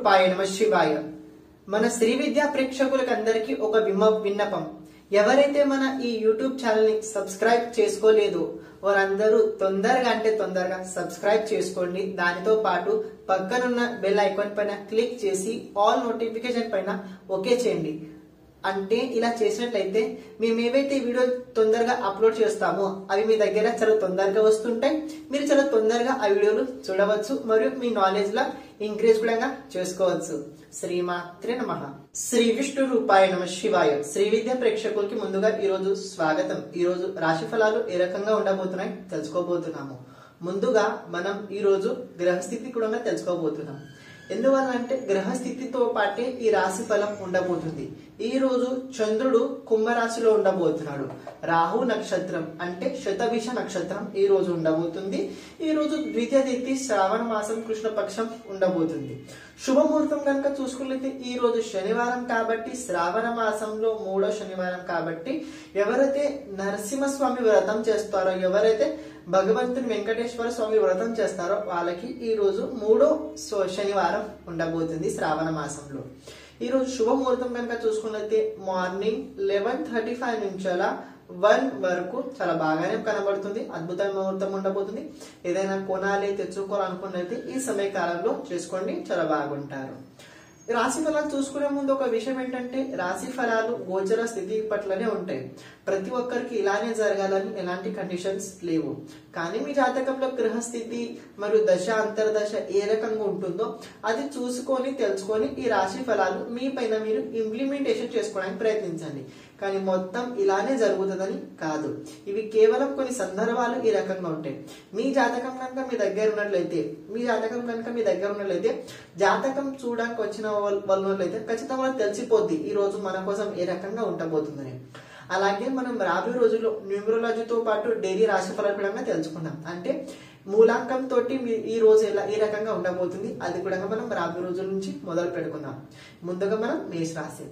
రూపాయ నమ శివాయ మన శ్రీ విద్యా ప్రేక్షకులకు అందరికీ ఒక విమ విన్నపం ఎవరైతే మన ఈ యూట్యూబ్ ఛానల్ ని సబ్స్క్రైబ్ చేసుకోలేదో వారందరూ తొందరగా అంటే తొందరగా సబ్స్క్రైబ్ చేసుకోండి దానితో పాటు పక్కనున్న బెల్ ఐకాన్ పైన క్లిక్ చేసి ఆల్ నోటిఫికేషన్ పైన ఓకే చేయండి అంటే ఇలా చేసినట్లయితే మేము ఏవైతే వీడియో తొందరగా అప్లోడ్ చేస్తామో అవి మీ దగ్గర చాలా తొందరగా వస్తుంటాయి మీరు చాలా తొందరగా ఆ వీడియోలు చూడవచ్చు మరియు మీ నాలెడ్జ్ లా ఇంక్రీజ్ కూడా చేసుకోవచ్చు శ్రీమాత్రే నమ శ్రీ విష్ణు రూపాయ నమ శివాయ శ్రీ విద్య ప్రేక్షకులకి ముందుగా ఈ రోజు స్వాగతం ఈ రోజు రాశి ఫలాలు ఏ రకంగా ఉండబోతున్నాయి తెలుసుకోబోతున్నాము ముందుగా మనం ఈ రోజు గ్రహస్థితి కూడా తెలుసుకోబోతున్నాం ఎందువల్ల అంటే గ్రహస్థితితో పాటే ఈ రాశి ఫలం ఉండబోతుంది ఈ రోజు చంద్రుడు కుంభరాశిలో ఉండబోతున్నాడు రాహు నక్షత్రం అంటే శతభిష నక్షత్రం ఈ రోజు ఉండబోతుంది ఈ రోజు ద్వితీయ తిథి శ్రావణ మాసం కృష్ణపక్షం ఉండబోతుంది శుభముహూర్తం కనుక చూసుకున్నట్లయితే ఈ రోజు శనివారం కాబట్టి శ్రావణ మాసంలో మూడో శనివారం కాబట్టి ఎవరైతే నరసింహస్వామి వ్రతం చేస్తారో ఎవరైతే భగవంతుని వెంకటేశ్వర స్వామి వ్రతం చేస్తారో వాళ్ళకి ఈ రోజు మూడో సో- శనివారం ఉండబోతుంది శ్రావణ మాసంలో ఈ రోజు శుభముహూర్తం కనుక చూసుకున్నట్లయితే మార్నింగ్ లెవెన్ థర్టీ ఫైవ్ నుంచి అలా వన్ వరకు చాలా బాగానే కనబడుతుంది అద్భుతమైన ముహూర్తం ఉండబోతుంది ఏదైనా కొనాలి తెచ్చుకోవాలనుకున్నట్లయితే ఈ సమయ కాలంలో చేసుకోండి చాలా బాగుంటారు రాశి ఫలాలు చూసుకునే ముందు ఒక విషయం ఏంటంటే రాశి ఫలాలు గోచర స్థితి పట్లనే ఉంటాయి ప్రతి ఒక్కరికి ఇలానే జరగాలని ఎలాంటి కండిషన్స్ లేవు కానీ మీ జాతకంలో గ్రహస్థితి మరియు దశ అంతర్దశ ఏ రకంగా ఉంటుందో అది చూసుకొని తెలుసుకొని ఈ రాశి ఫలాలు మీ పైన మీరు ఇంప్లిమెంటేషన్ చేసుకోవడానికి ప్రయత్నించండి కానీ మొత్తం ఇలానే జరుగుతుందని కాదు ఇవి కేవలం కొన్ని సందర్భాలు ఈ రకంగా ఉంటాయి మీ జాతకం కనుక మీ దగ్గర ఉన్నట్లయితే మీ జాతకం కనుక మీ దగ్గర ఉన్నట్లయితే జాతకం చూడడానికి వచ్చిన వాళ్ళ- వాళ్ళు ఉన్నట్లయితే ఖచ్చితంగా వాళ్ళకి తెలిసిపోద్ది ఈ రోజు మన కోసం ఏ రకంగా ఉండబోతుందని అలాగే మనం రాబోయే రోజుల్లో న్యూమరాలజీతో పాటు డైలీ రాశి ఫలాలు కూడా తెలుసుకున్నాం అంటే మూలాంకం తోటి మీ- ఈ రోజు ఎలా ఏ రకంగా ఉండబోతుంది అది కూడా మనం రాబోయే రోజుల నుంచి మొదలు పెట్టుకుందాం ముందుగా మనం మేష రాశి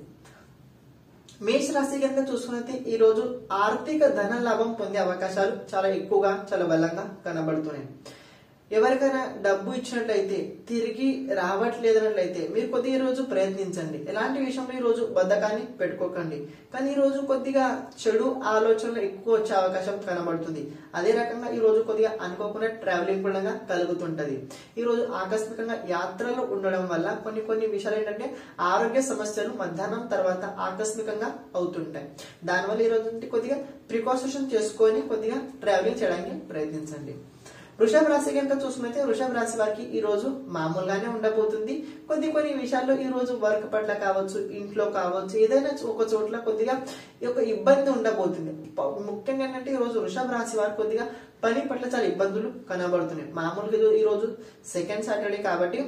మేష రాశి కనుక చూసుకున్నట్లయితే ఈ రోజు ఆర్థిక ధన లాభం పొందే అవకాశాలు చాలా ఎక్కువగా చాలా బలంగా కనబడుతున్నాయి ఎవరికైనా డబ్బు ఇచ్చినట్లయితే తిరిగి రావట్లేదన్నట్లయితే మీరు కొద్దిగా ఈ రోజు ప్రయత్నించండి ఎలాంటి విషయంలో ఈ రోజు బద్ధకాన్ని పెట్టుకోకండి కానీ ఈ రోజు కొద్దిగా చెడు ఆలోచనలు ఎక్కువ వచ్చే అవకాశం కనబడుతుంది అదే రకంగా ఈ రోజు కొద్దిగా అనుకోకుండా ట్రావెలింగ్ కూడా కలుగుతుంటది ఈ రోజు ఆకస్మికంగా యాత్రలు ఉండడం వల్ల కొన్ని కొన్ని విషయాలు ఏంటంటే ఆరోగ్య సమస్యలు మధ్యాహ్నం తర్వాత ఆకస్మికంగా అవుతుంటాయి దానివల్ల ఈ రోజు నుండి కొద్దిగా ప్రికాషన్ చేసుకొని కొద్దిగా ట్రావెలింగ్ చేయడానికి ప్రయత్నించండి వృషభ రాశి కనుక చూసుకున్నైతే వృషభ రాశి వారికి ఈ రోజు మామూలుగానే ఉండబోతుంది కొద్ది కొన్ని విషయాల్లో ఈ రోజు వర్క్ పట్ల కావచ్చు ఇంట్లో కావచ్చు ఏదైనా ఒక చోట్ల కొద్దిగా ఈ యొక్క ఇబ్బంది ఉండబోతుంది ప- ముఖ్యంగా ఏంటంటే ఈ రోజు వృషభ రాశి వారికి కొద్దిగా పని పట్ల చాలా ఇబ్బందులు కనబడుతున్నాయి మామూలుగా ఈ రోజు సెకండ్ సాటర్డే కాబట్టి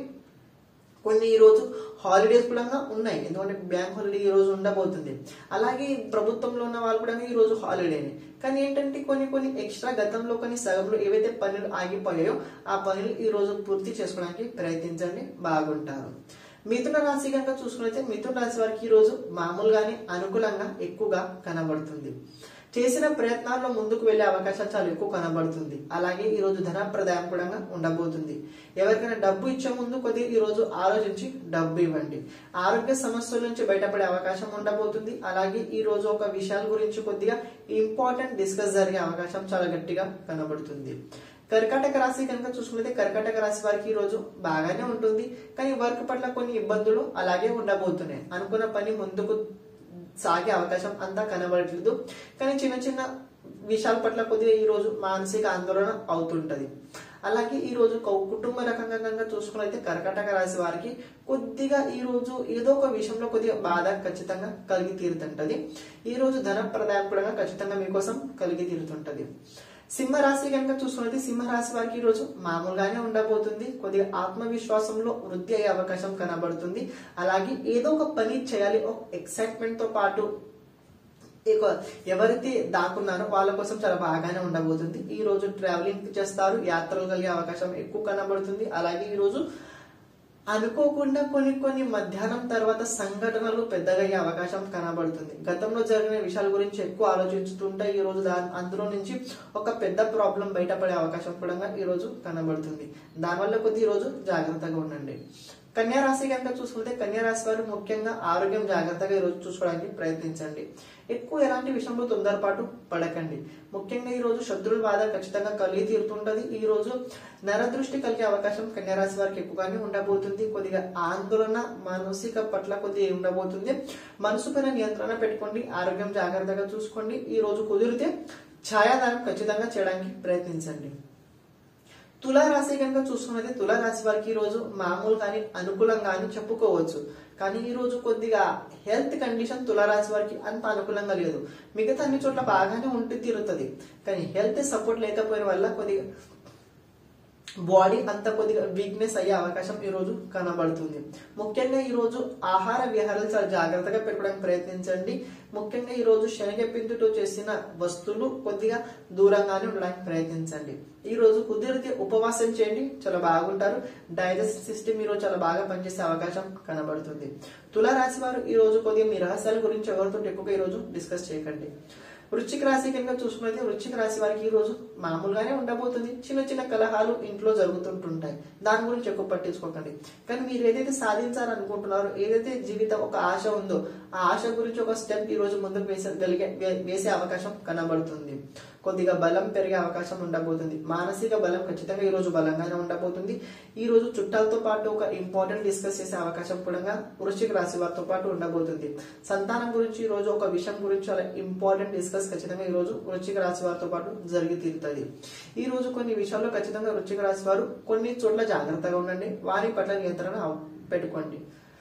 కొన్ని ఈ రోజు హాలిడేస్ కూడా ఉన్నాయి ఎందుకంటే బ్యాంక్ హాలిడే ఈ రోజు ఉండబోతుంది అలాగే ప్రభుత్వంలో ఉన్న వాళ్ళు కూడా ఈ రోజు హాలిడేనే కానీ ఏంటంటే కొన్ని కొన్ని ఎక్స్ట్రా గతంలో కొన్ని సగంలో ఏవైతే పనులు ఆగిపోయాయో ఆ పనులు ఈ రోజు పూర్తి చేసుకోవడానికి ప్రయత్నించండి బాగుంటారు మిథున రాశి కనుక చూసుకున్నైతే మిథున రాశి వారికి ఈ రోజు మామూలుగానే అనుకూలంగా ఎక్కువగా కనబడుతుంది చేసిన ప్రయత్నాల్లో ముందుకు వెళ్లే అవకాశం చాలా ఎక్కువ కనబడుతుంది అలాగే ఈ రోజు ధన ప్రదాయం కూడా ఉండబోతుంది ఎవరికైనా డబ్బు ఇచ్చే ముందు కొద్దిగా ఈ రోజు ఆలోచించి డబ్బు ఇవ్వండి ఆరోగ్య సమస్యల నుంచి బయటపడే అవకాశం ఉండబోతుంది అలాగే ఈ రోజు ఒక విషయాల గురించి కొద్దిగా ఇంపార్టెంట్ డిస్కస్ జరిగే అవకాశం చాలా గట్టిగా కనబడుతుంది కర్కాటక రాశి కనుక చూసుకుంటే కర్కాటక రాశి వారికి ఈ రోజు బాగానే ఉంటుంది కానీ వర్క్ పట్ల కొన్ని ఇబ్బందులు అలాగే ఉండబోతున్నాయి అనుకున్న పని ముందుకు సాగే అవకాశం అంతా కనబడట్లేదు కానీ చిన్న చిన్న విషయాల పట్ల కొద్దిగా ఈ రోజు మానసిక ఆందోళన అవుతుంటది అలాగే ఈ రోజు కౌ- కుటుంబ రకంగా కనుక చూసుకున్నైతే కర్కాటక రాశి వారికి కొద్దిగా ఈ రోజు ఏదో ఒక విషయంలో కొద్దిగా బాధ ఖచ్చితంగా కలిగి తీరుతుంటది ఈ రోజు ధన ప్రదాయం కూడా ఖచ్చితంగా మీకోసం కలిగి తీరుతుంటది సింహరాశి కనుక చూసుకున్నది సింహరాశి వారికి ఈ రోజు మామూలుగానే ఉండబోతుంది కొద్దిగా ఆత్మవిశ్వాసంలో వృద్ధి అయ్యే అవకాశం కనబడుతుంది అలాగే ఏదో ఒక పని చేయాలి ఒక ఎక్సైట్మెంట్ తో పాటు ఇక ఎవరైతే దాక్కున్నారో వాళ్ళ కోసం చాలా బాగానే ఉండబోతుంది ఈ రోజు ట్రావెలింగ్ చేస్తారు యాత్రలు కలిగే అవకాశం ఎక్కువ కనబడుతుంది అలాగే ఈ రోజు అనుకోకుండా కొన్ని కొన్ని మధ్యాహ్నం తర్వాత సంఘటనలు పెద్దగా అయ్యే అవకాశం కనబడుతుంది గతంలో జరిగిన విషయాల గురించి ఎక్కువ ఆలోచిస్తుంటే ఈ రోజు దా అందులో నుంచి ఒక పెద్ద ప్రాబ్లం బయటపడే అవకాశం కూడా ఈ రోజు కనబడుతుంది దానివల్ల కొద్ది ఈ రోజు జాగ్రత్తగా ఉండండి కన్యా రాశి కనుక చూసుకుంటే కన్యా రాశి వారు ముఖ్యంగా ఆరోగ్యం జాగ్రత్తగా ఈ రోజు చూసుకోవడానికి ప్రయత్నించండి ఎక్కువ ఎలాంటి విషయంలో తొందరపాటు పడకండి ముఖ్యంగా ఈ రోజు శత్రువుల బాధ ఖచ్చితంగా కలిగి తీరుతుంటది ఈ రోజు నరదృష్టి కలిగే అవకాశం కన్యా రాశి వారికి ఎక్కువగానే ఉండబోతుంది కొద్దిగా ఆందోళన మానసిక పట్ల కొద్దిగా ఉండబోతుంది మనసు పైన నియంత్రణ పెట్టుకోండి ఆరోగ్యం జాగ్రత్తగా చూసుకోండి ఈ రోజు కుదిరితే ఛాయాదానం ఖచ్చితంగా చేయడానికి ప్రయత్నించండి తులా రాశి కనుక చూసుకున్నది తులా రాశి వారికి ఈ రోజు మామూలు కానీ అనుకూలం కానీ చెప్పుకోవచ్చు కానీ ఈ రోజు కొద్దిగా హెల్త్ కండిషన్ తులా రాశి వారికి అంత అనుకూలంగా లేదు మిగతా అన్ని చోట్ల బాగానే ఉండి తీరుతుంది కానీ హెల్త్ సపోర్ట్ లేకపోయిన వల్ల కొద్దిగా బాడీ అంత కొద్దిగా వీక్నెస్ అయ్యే అవకాశం ఈ రోజు కనబడుతుంది ముఖ్యంగా ఈ రోజు ఆహార విహారాలు చాలా జాగ్రత్తగా పెట్టుకోవడానికి ప్రయత్నించండి ముఖ్యంగా ఈ రోజు శనగపిండితో చేసిన వస్తువులు కొద్దిగా దూరంగానే ఉండడానికి ప్రయత్నించండి ఈ రోజు కుదిరితే ఉపవాసం చేయండి చాలా బాగుంటారు డైజెస్ట్ సిస్టమ్ ఈ రోజు చాలా బాగా పనిచేసే అవకాశం కనబడుతుంది తులా రాశి వారు ఈ రోజు కొద్దిగా మీ రహస్యాల గురించి ఎవరితో ఎక్కువగా ఈ రోజు డిస్కస్ చేయకండి వృశ్చిక రాశి కనుక చూసుకున్నట్లయితే వృశ్చిక రాశి వారికి ఈ రోజు మామూలుగానే ఉండబోతుంది చిన్న చిన్న కలహాలు ఇంట్లో జరుగుతుంటుంటాయి దాని గురించి ఎక్కువ పట్టించుకోకండి కానీ మీరు ఏదైతే సాధించాలనుకుంటున్నారో ఏదైతే జీవితం ఒక ఆశ ఉందో ఆ ఆశ గురించి ఒక స్టెప్ ఈ రోజు ముందుకు వేసగలిగే వే- వేసే అవకాశం కనబడుతుంది కొద్దిగా బలం పెరిగే అవకాశం ఉండబోతుంది మానసిక బలం ఖచ్చితంగా ఈ రోజు బలంగానే ఉండబోతుంది ఈ రోజు చుట్టాలతో పాటు ఒక ఇంపార్టెంట్ డిస్కస్ చేసే అవకాశం కూడా వృశ్చిక రాశి వారితో పాటు ఉండబోతుంది సంతానం గురించి ఈ రోజు ఒక విషయం గురించి చాలా ఇంపార్టెంట్ డిస్కస్ ఖచ్చితంగా ఈ రోజు వృశ్చిక రాశి వారితో పాటు జరిగి తీరుతుంది ఈ రోజు కొన్ని విషయాల్లో ఖచ్చితంగా వృశ్చిక రాశి వారు కొన్ని చోట్ల జాగ్రత్తగా ఉండండి వారి పట్ల నియంత్రణ అవ- పెట్టుకోండి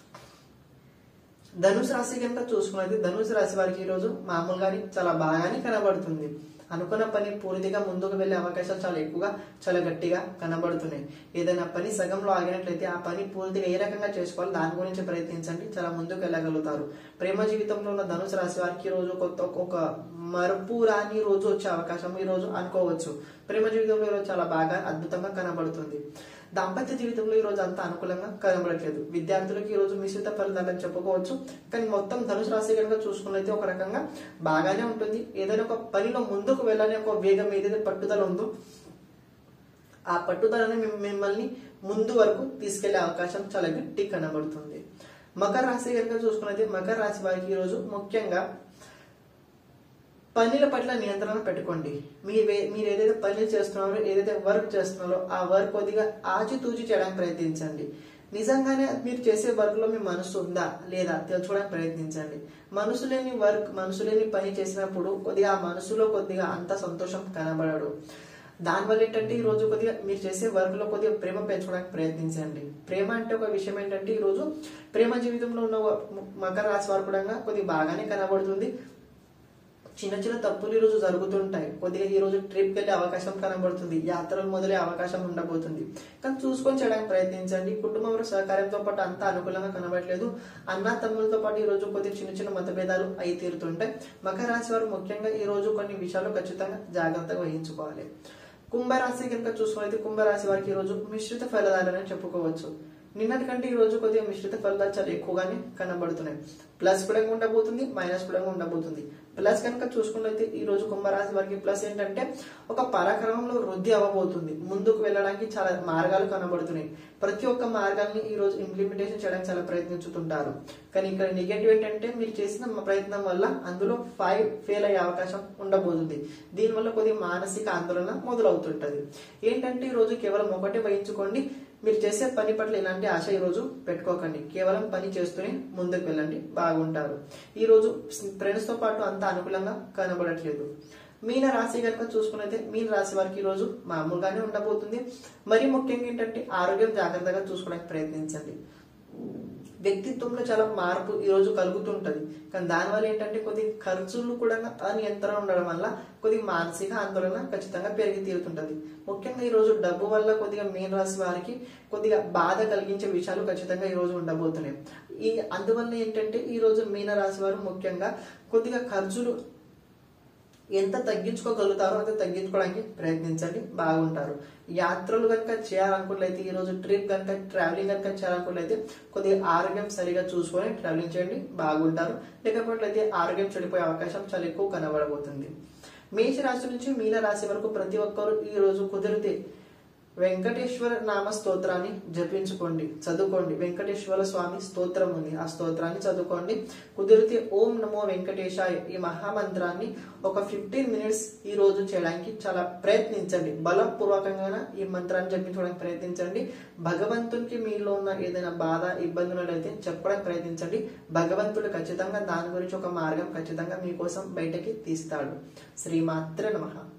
ధనుసు రాశి కనుక చూసుకున్నది ధనుసు రాశి వారికి ఈ రోజు మామూలుగానే చాలా బాగానే కనబడుతుంది అనుకున్న పని పూర్తిగా ముందుకు వెళ్లే అవకాశాలు చాలా ఎక్కువగా చాలా గట్టిగా కనబడుతున్నాయి ఏదైనా పని సగంలో ఆగినట్లయితే ఆ పని పూర్తిగా ఏ రకంగా చేసుకోవాలి దాని గురించి ప్రయత్నించండి చాలా ముందుకు వెళ్ళగలుగుతారు ప్రేమ జీవితంలో ఉన్న ధనుసు రాశి వారికి ఈ రోజు కొత్త ఒక మరుపు రాని రోజు వచ్చే అవకాశం ఈ రోజు అనుకోవచ్చు ప్రేమ జీవితంలో ఈ రోజు చాలా బాగా అద్భుతంగా కనబడుతుంది దాంపత్య జీవితంలో ఈ రోజు అంత అనుకూలంగా కనబడట్లేదు విద్యార్థులకు ఈ రోజు మిశ్రిత ఫలితాలని చెప్పుకోవచ్చు కానీ మొత్తం ధనుసు రాశి కనుక చూసుకున్నైతే ఒక రకంగా బాగానే ఉంటుంది ఏదైనా ఒక పనిలో ముందుకు వెళ్ళాలని ఒక వేగం ఏదైతే పట్టుదల ఉందో ఆ పట్టుదలని మిమ్- మిమ్మల్ని ముందు వరకు తీసుకెళ్లే అవకాశం చాలా గట్టి కనబడుతుంది మకర రాశి కనుక చూసుకున్నైతే మకర రాశి వారికి ఈ రోజు ముఖ్యంగా పనుల పట్ల నియంత్రణ పెట్టుకోండి మీరు వే- మీరు ఏదైతే పనులు చేస్తున్నారో ఏదైతే వర్క్ చేస్తున్నారో ఆ వర్క్ కొద్దిగా ఆచితూచి చేయడానికి ప్రయత్నించండి నిజంగానే మీరు చేసే వర్క్ లో మీ మనసు ఉందా లేదా తెలుసుకోవడానికి ప్రయత్నించండి మనసు లేని వర్క్ మనసు లేని పని చేసినప్పుడు కొద్దిగా ఆ మనసులో కొద్దిగా అంత సంతోషం కనబడడు దానివల్ల ఏంటంటే ఈ రోజు కొద్దిగా మీరు చేసే వర్క్ లో కొద్దిగా ప్రేమ పెంచుకోవడానికి ప్రయత్నించండి ప్రేమ అంటే ఒక విషయం ఏంటంటే ఈ రోజు ప్రేమ జీవితంలో ఉన్న మకర రాశి వారు కూడా కొద్దిగా బాగానే కనబడుతుంది చిన్న చిన్న తప్పులు ఈ రోజు జరుగుతుంటాయి కొద్దిగా ఈ రోజు ట్రిప్ వెళ్ళే అవకాశం కనబడుతుంది యాత్రలు మొదలే అవకాశం ఉండబోతుంది కానీ చూసుకొని చేయడానికి ప్రయత్నించండి కుటుంబం సహకారంతో పాటు అంతా అనుకూలంగా కనబడట్లేదు అన్న తమ్ములతో పాటు ఈ రోజు కొద్దిగా చిన్న చిన్న మతభేదాలు అయి తీరుతుంటాయి మకర రాశి వారు ముఖ్యంగా ఈ రోజు కొన్ని విషయాలు ఖచ్చితంగా జాగ్రత్తగా వహించుకోవాలి కుంభరాశి కనుక చూసుకున్నైతే కుంభరాశి వారికి ఈ రోజు మిశ్రిత ఫలితాలని చెప్పుకోవచ్చు నిన్నటి కంటే ఈ రోజు కొద్దిగా మిశ్రిత ఫలితాలు చాలా ఎక్కువగానే కనబడుతున్నాయి ప్లస్ కూడా ఉండబోతుంది మైనస్ కూడా ఉండబోతుంది ప్లస్ కనుక చూసుకున్నట్లయితే ఈ రోజు కుంభరాశి వారికి ప్లస్ ఏంటంటే ఒక పరాక్రమంలో వృద్ధి అవ్వబోతుంది ముందుకు వెళ్ళడానికి చాలా మార్గాలు కనబడుతున్నాయి ప్రతి ఒక్క మార్గాల్ని ఈ రోజు ఇంప్లిమెంటేషన్ చేయడానికి చాలా ప్రయత్నించుతుంటారు కానీ ఇక్కడ నెగటివ్ ఏంటంటే మీరు చేసిన ప్రయత్నం వల్ల అందులో ఫైవ్ ఫెయిల్ అయ్యే అవకాశం ఉండబోతుంది దీనివల్ల కొద్దిగా మానసిక ఆందోళన మొదలవుతుంటది ఏంటంటే ఈ రోజు కేవలం ఒకటే వహించుకోండి మీరు చేసే పని పట్ల ఎలాంటి ఆశ ఈ రోజు పెట్టుకోకండి కేవలం పని చేస్తూనే ముందుకు వెళ్ళండి బాగుంటారు ఈ రోజు ఫ్రెండ్స్ తో పాటు అంత అనుకూలంగా కనబడట్లేదు మీన రాశి కనుక చూసుకున్నైతే మీన రాశి వారికి ఈ రోజు మామూలుగానే ఉండబోతుంది మరి ముఖ్యంగా ఏంటంటే ఆరోగ్యం జాగ్రత్తగా చూసుకోవడానికి ప్రయత్నించండి వ్యక్తిత్వంలో చాలా మార్పు ఈ రోజు కలుగుతుంటది కానీ దానివల్ల ఏంటంటే కొద్ది ఖర్చులు కూడా అనియంత్రణ ఉండడం వల్ల కొద్దిగా మానసిక ఆందోళన ఖచ్చితంగా పెరిగి తీరుతుంటది ముఖ్యంగా ఈ రోజు డబ్బు వల్ల కొద్దిగా మీన రాశి వారికి కొద్దిగా బాధ కలిగించే విషయాలు ఖచ్చితంగా ఈ రోజు ఉండబోతున్నాయి ఈ అందువల్ల ఏంటంటే ఈ రోజు మీన రాశి వారు ముఖ్యంగా కొద్దిగా ఖర్చులు ఎంత తగ్గించుకోగలుగుతారో అంత తగ్గించుకోవడానికి ప్రయత్నించండి బాగుంటారు యాత్రలు కనుక చేయాలనుకున్నట్లయితే ఈ రోజు ట్రిప్ కనుక ట్రావెలింగ్ కనుక చేయాలనుకున్నట్లయితే కొద్దిగా ఆరోగ్యం సరిగా చూసుకొని ట్రావెలింగ్ చేయండి బాగుంటారు లేకపోతే ఆరోగ్యం చెడిపోయే అవకాశం చాలా ఎక్కువ కనబడబోతుంది మేష రాశి నుంచి మీన రాశి వరకు ప్రతి ఒక్కరు ఈ రోజు కుదిరితే వెంకటేశ్వర నామ స్తోత్రాన్ని జపించుకోండి చదువుకోండి వెంకటేశ్వర స్వామి స్తోత్రం ఉంది ఆ స్తోత్రాన్ని చదువుకోండి కుదిరితే ఓం నమో వెంకటేశాయ ఈ మహామంత్రాన్ని ఒక ఫిఫ్టీన్ మినిట్స్ ఈ రోజు చేయడానికి చాలా ప్రయత్నించండి బలపూర్వకంగా ఈ మంత్రాన్ని జపించుకోవడానికి ప్రయత్నించండి భగవంతునికి మీలో ఉన్న ఏదైనా బాధ ఇబ్బందులు అయితే చెప్పడానికి ప్రయత్నించండి భగవంతుడు ఖచ్చితంగా దాని గురించి ఒక మార్గం ఖచ్చితంగా మీకోసం బయటకి తీస్తాడు శ్రీమాత్ర నమః